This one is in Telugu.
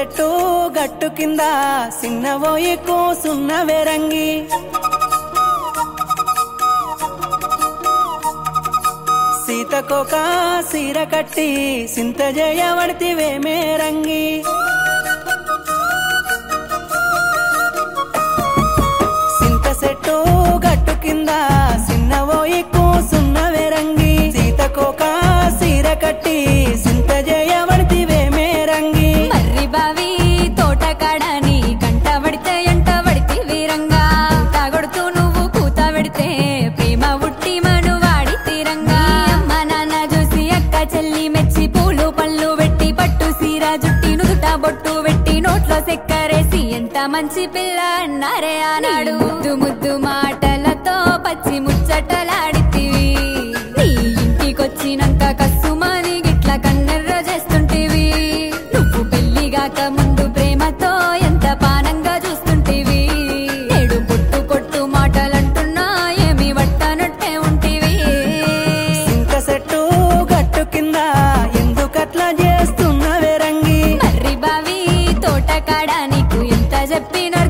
చెట్టు గట్టు కింద సిన్నవోయి కూసున్నవే రంగి సీతకొక సీర కట్టి సింత జయవడితివేమే రంగి సింత చెట్టు గట్టు కింద సిన్నవోయి కూసున్నవే రంగి సీతకొక సీర కట్టి సింత జయవడితివేమే రంగి మర్రి బావి తోట కాడని కంట పడితే ఎంట పడితే వీరంగా తాగొడుతూ నువ్వు కూత పెడితే ప్రేమ ఉట్టి మను వాడి తీరంగా అమ్మ నాన్న చూసి అక్క చెల్లి మెచ్చి పూలు పళ్ళు పెట్టి పట్టు సీర జుట్టి నుదుట బొట్టు పెట్టి నోట్లో సెక్కరేసి ఎంత మంచి పిల్ల అన్నారే ఆనాడు ముద్దు ముద్దు మాటలతో పచ్చి ముచ్చటలాడితివి నీ ఇంటికొచ్చినాక కసుమని గిట్ల కన్నెర్ర చేస్తుంటివి నువ్వు పెళ్లిగాక ముందు ప్రేమతో ఎంత పానంగా చూస్తుంటివి నేడు పొట్టు పొట్టు మాటలంటున్నా ఏమి వట్టనట్టే ఉంటివి సింత చెట్టు గట్టు కింద ఎందుకట్లా చేస్తున్నవే రంగి మర్రి బావి తోట కాడ నీకు ఎంత చెప్పిన